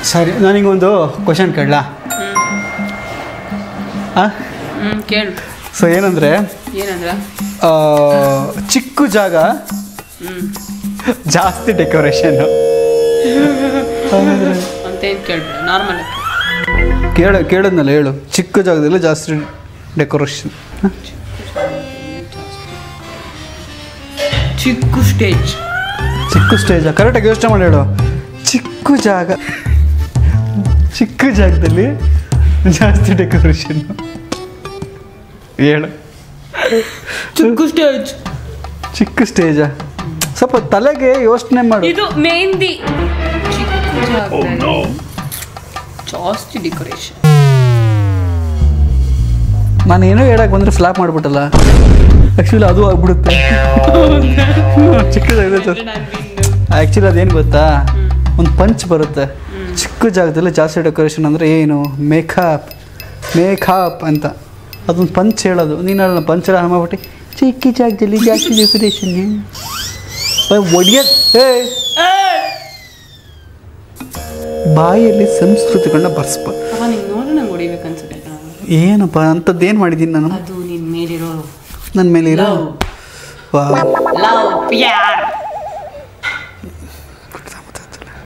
ಸರಿ ನನಗೊಂದು ಕ್ವಶನ್ ಕೇಳಲಾ ಹಾಂ ಹ್ಞೂ ಕೇಳು ಸೊ ಏನಂದರೆ ಏನಂದ್ರ ಚಿಕ್ಕ ಜಾಗ ಹ್ಞೂ ಜಾಸ್ತಿ ಡೆಕೋರೇಷನ್ನು ಅಂತೇನು ಕೇಳ್ಬೇಡ ನಾರ್ಮಲ್ ಕೇಳ ಕೇಳಿದ್ನಲ್ಲ ಹೇಳು ಚಿಕ್ಕ ಜಾಗದಲ್ಲಿ ಜಾಸ್ತಿ ಡೆಕೋರೇಷನ್ ಚಿಕ್ಕ ಸ್ಟೇಜ್ ಚಿಕ್ಕ ಸ್ಟೇಜ ಕರೆಕ್ಟಾಗಿ ಯೋಚನೆ ಮಾಡಿ ಹೇಳು ಚಿಕ್ಕ ಜಾಗ ಚಿಕ್ಕ ಜಾಗದಲ್ಲಿ ಜಾಸ್ತಿ ಡೆಕೋರೇಷನ್ ಹೇಳು ಚಿಕ್ಕ ಸ್ಟೇಜ್ ಚಿಕ್ಕ ಸ್ಟೇಜ ಸ್ವಲ್ಪ ತಲೆಗೆ ಯೋಚನೆ ಮಾಡು ಇದು ಮೆಹಂದಿ ಚಿಕ್ಕ ಜಾಗದಲ್ಲಿ ಜಾಸ್ತಿ ಡೆಕೋರೇಷನ್ ನಾನು ಏನೋ ಹೇಳಕ್ ಬಂದ್ರೆ ಫ್ಲಾಪ್ ಮಾಡ್ಬಿಟ್ಟಲ್ಲ ಆ್ಯಕ್ಚುಲಿ ಅದು ಆಗ್ಬಿಡುತ್ತೆ ಚಿಕ್ಕದಾಗಿದೆ ಸರ್ ಆ್ಯಕ್ಚುಲಿ ಅದೇನು ಗೊತ್ತಾ ಒಂದು ಪಂಚ್ ಬರುತ್ತೆ ಚಿಕ್ಕ ಜಾಗದಲ್ಲಿ ಜಾಸ್ತಿ ಡೆಕೋರೇಷನ್ ಅಂದರೆ ಏನು ಮೇಕಪ್ ಮೇಕಪ್ ಅಂತ ಅದೊಂದು ಪಂಚ್ ಹೇಳೋದು ನೀನು ಅಲ್ಲ ಪಂಚ್ ಎಲ್ಲ ಮಾಡ್ಬಿಟ್ಟು ಚಿಕ್ಕ ಜಾಗದಲ್ಲಿ ಜಾಸ್ತಿ ಡೆಕೋರೇಷನ್ ಒಡಿಯೋದು ಏ ಬಾಯಲ್ಲಿ ಸಂಸ್ಕೃತಿಗಳನ್ನ ಬರ್ಸ್ಬಾರ್ದು ಅವ ನಿಂಗೆ ನೋಡಿ ನಂಗೆ ಹೊಡಿಬೇಕು ಅನ್ಸುತ್ತೆ ಕಣೋ. ಏನಪ್ಪ ಅಂಥದ್ದು ಏನು ಮಾಡಿದ್ದೀನಿ ನಾನು ಅದು ನಿನ್ನ ಮೇಲಿರೋ ನನ್ನ ಮೇಲೆ ಇರೋ Love. ವಾ ಲವ್ ಪ್ಯಾರ್